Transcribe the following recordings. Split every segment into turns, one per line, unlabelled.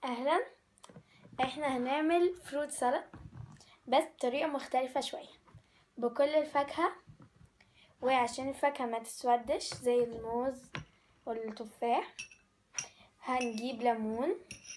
اهلا احنا هنعمل فروت سالاد بس بطريقة مختلفة شوية بكل الفاكهة وعشان الفاكهة ما تسودش زي الموز والتفاح هنجيب ليمون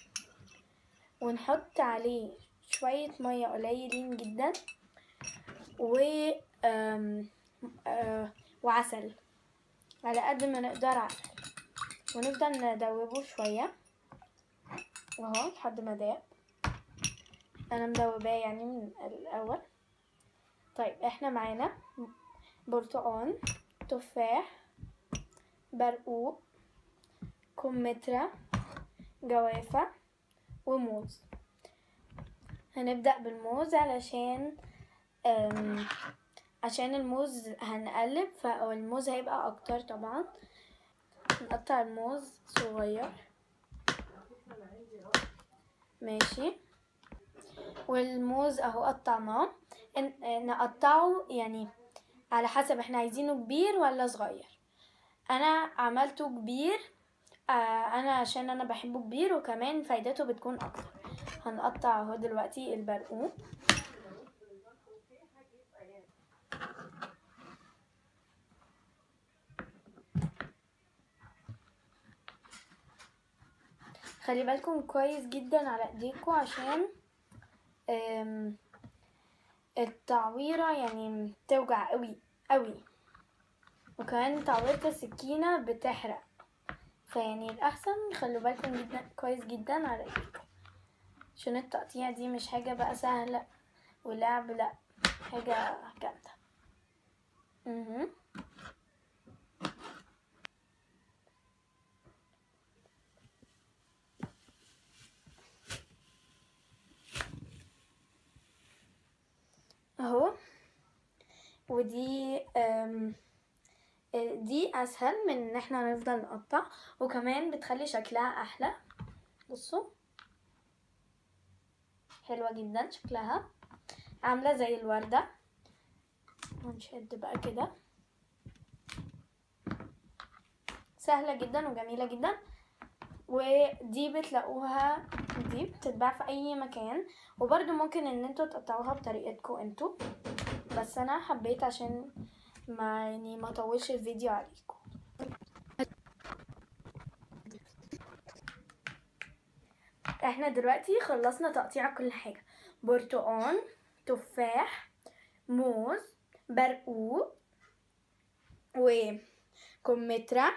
ونحط عليه شوية مية قليلين جدا و آم، آه، وعسل على قد ما نقدر عسل ونفضل ندوبه شوية اهو لحد ما داب انا مدوباه يعني من الاول طيب احنا معانا برتقان تفاح برقوق كمثرى جوافة وموز هنبدأ بالموز علشان أم عشان الموز هنقلب فالموز هيبقى اكتر طبعا نقطع الموز صغير ماشي والموز اهو قطعناه إن- نقطعه يعني على حسب احنا عايزينه كبير ولا صغير انا عملته كبير آه انا عشان انا بحبه كبير وكمان فايدته بتكون اكتر هنقطع اهو دلوقتي البرقوق خلي بالكم كويس جدا على ايديكم عشان آم، التعويرة يعني بتوجع قوي قوي وكمان تعويرة السكينة بتحرق فيعني الأحسن خلوا بالكم جدا كويس جدا على ايديكم عشان التقطيع دي مش حاجة بقى سهلة ولعب لأ حاجة جامدة مهم. اهو ودي أم دي اسهل من ان احنا نفضل نقطع وكمان بتخلي شكلها احلى بصوا حلوة جدا شكلها عاملة زي الوردة ونشد بقى كده سهلة جدا وجميلة جدا ودي بتلاقوها دي بتتباع في اي مكان وبرده ممكن ان انتوا تقطعوها بطريقتكم انتوا بس انا حبيت عشان ما يعني ما اطولش الفيديو عليكم احنا دلوقتي خلصنا تقطيع كل حاجة برتقان تفاح موز برقوق وكمثرى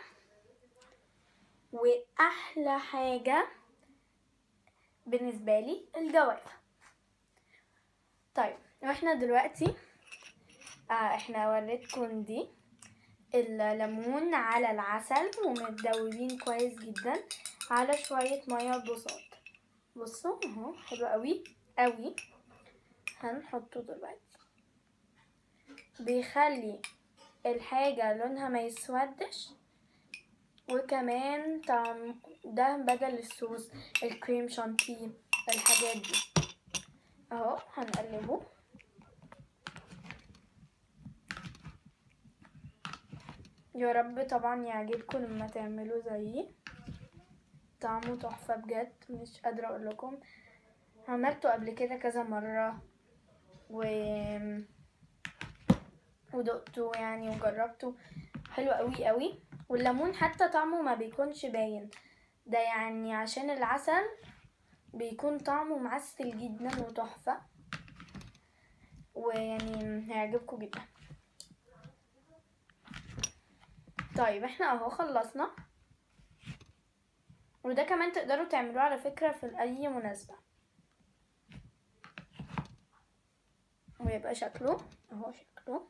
واحلى حاجة بالنسبة لي الجوافة طيب واحنا دلوقتي آه احنا وريتكم دي الليمون على العسل ومتدوبين كويس جدا على شوية مية بساط بصوا اهو حلو قوي قوي هنحطه دلوقتي بيخلي الحاجة لونها ما يسودش وكمان طعم ده بدل الصوص الكريم شانتيه الحاجات دي اهو هنقلبه يا رب طبعا يعجبكم لما تعملوا زيي طعمه تحفة بجد مش قادرة اقول لكم عملته قبل كده كذا مرة و ودقته يعني وجربته حلو قوي قوي والليمون حتى طعمه ما بيكونش باين ده يعني عشان العسل بيكون طعمه معسل جدا وتحفة ويعني هيعجبكم جدا طيب احنا اهو خلصنا وده كمان تقدروا تعملوه على فكرة في اي مناسبة ويبقى شكله اهو شكله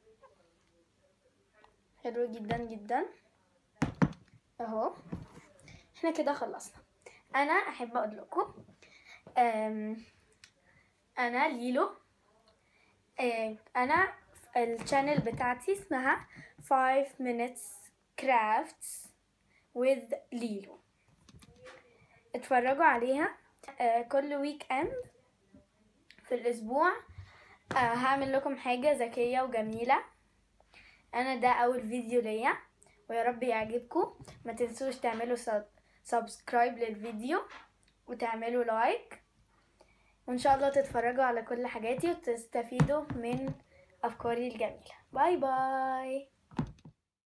حلو جدا جدا اهو احنا كده خلصنا انا احب اقول لكم أم، انا ليلو أه، انا الشانل بتاعتي اسمها 5 minutes crafts with ليلو اتفرجوا عليها أه، كل ويك اند في الاسبوع أه، هعمل لكم حاجة ذكية وجميلة انا ده اول فيديو ليا ويا رب يعجبكم ما تنسوش تعملوا سب- سبسكرايب للفيديو وتعملوا لايك وان شاء الله تتفرجوا على كل حاجاتي وتستفيدوا من افكاري الجميله باي باي